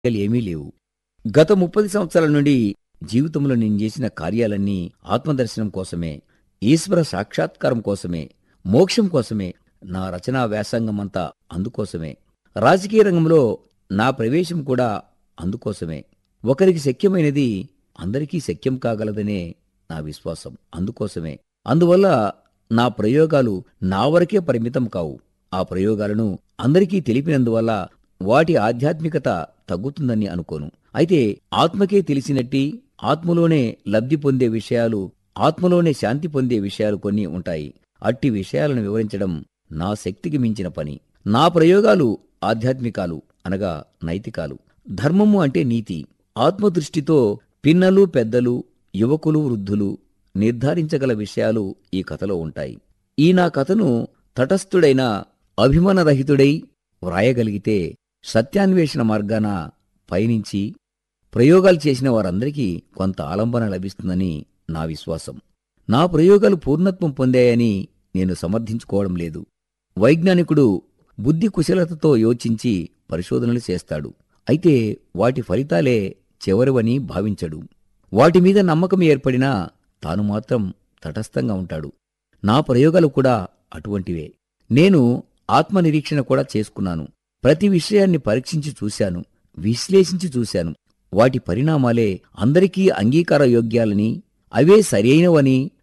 ఏమీ లేవు గత ముప్పది సంవత్సరాల నుండి జీవితంలో నేను చేసిన కార్యాలన్నీ ఆత్మదర్శనం కోసమే ఈశ్వర సాక్షాత్కారం కోసమే మోక్షం కోసమే నా రచనా వ్యాసంగమంతా అందుకోసమే రాజకీయ రంగంలో నా ప్రవేశం కూడా అందుకోసమే ఒకరికి శక్యమైనది అందరికీ శక్యం కాగలదనే నా విశ్వాసం అందుకోసమే అందువల్ల నా ప్రయోగాలు నా వరకే పరిమితం కావు ఆ ప్రయోగాలను అందరికీ తెలిపినందువల్ల వాటి ఆధ్యాత్మికత తగ్గుతుందని అనుకోను అయితే ఆత్మకే తెలిసినట్టి ఆత్మలోనే లబ్ధి పొందే విషయాలు ఆత్మలోనే శాంతి పొందే విషయాలు కొన్ని ఉంటాయి అట్టి విషయాలను వివరించడం నా శక్తికి మించిన పని నా ప్రయోగాలు ఆధ్యాత్మికాలు అనగా నైతికాలు ధర్మము అంటే నీతి ఆత్మదృష్టితో పిన్నలు పెద్దలు యువకులు వృద్ధులు నిర్ధారించగల విషయాలు ఈ కథలో ఉంటాయి ఈ నా కథను తటస్థుడైన అభిమానరహితుడై వ్రాయగలిగితే సత్యాన్వేషణ మార్గాన పయనించి ప్రయోగాలు చేసిన వారందరికీ కొంత ఆలంబన లభిస్తుందని నా విశ్వాసం నా ప్రయోగాలు పూర్ణత్వం పొందాయని నేను సమర్థించుకోవడం లేదు వైజ్ఞానికుడు బుద్ధి కుశలతతో యోచించి పరిశోధనలు చేస్తాడు అయితే వాటి ఫలితాలే చివరివని భావించడు వాటి మీద నమ్మకం ఏర్పడినా తాను మాత్రం తటస్థంగా ఉంటాడు నా ప్రయోగాలు కూడా అటువంటివే నేను ఆత్మనిరీక్షణ కూడా చేసుకున్నాను ప్రతి విషయాన్ని పరీక్షించి చూశాను విశ్లేషించి చూశాను వాటి పరిణామాలే అందరికీ అంగీకార యోగ్యాలని అవే సరైనవని